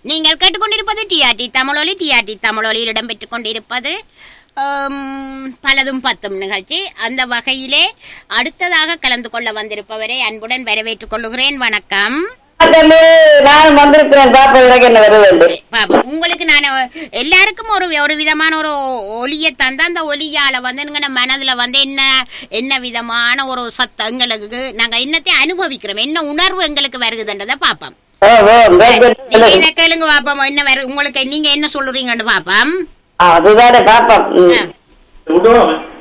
நீங்கள் கேட்டுக்கொண்டிருப்பது டிஆர்டி தமிழொலி டிஆர்டி தமிழொலியில் இடம்பெற்றுக் கொண்டிருப்பது ஆம், பலதும் பத்தும் நிகழ்ச்சி அந்த வகையிலே அடுத்ததாக கலந்து கொள்ள வந்திருப்பவரை அன்புடன் வரவேற்றுக் கொள்ளுகிறேன் வணக்கம் தம்பி நான் வந்திருக்கிறேன் பாப்பதற்கு என்ன வருவது பாபா உங்களுக்கு நான் எல்லாருக்கும் ஒரு ஒரு விதமான ஒரு ஒலியை தந்து அந்த ஒலியால வந்து நீங்க நம்ம மனதுல வந்து என்ன என்ன விதமான ஒரு சத்தம் எங்களுக்கு நாங்க என்னத்தை அனுபவிக்கிறோம் என்ன உணர்வு எங்களுக்கு வருகுதுன்றதை பாப்போம் ஓ ஓ நீங்க இதை கேளுங்க பாப்போம் என்ன வரு உங்களுக்கு நீங்க என்ன சொல்லுறீங்கன்னு பாப்போம் அதுதானே பாப்போம் ம். ஆ. விடுவோம்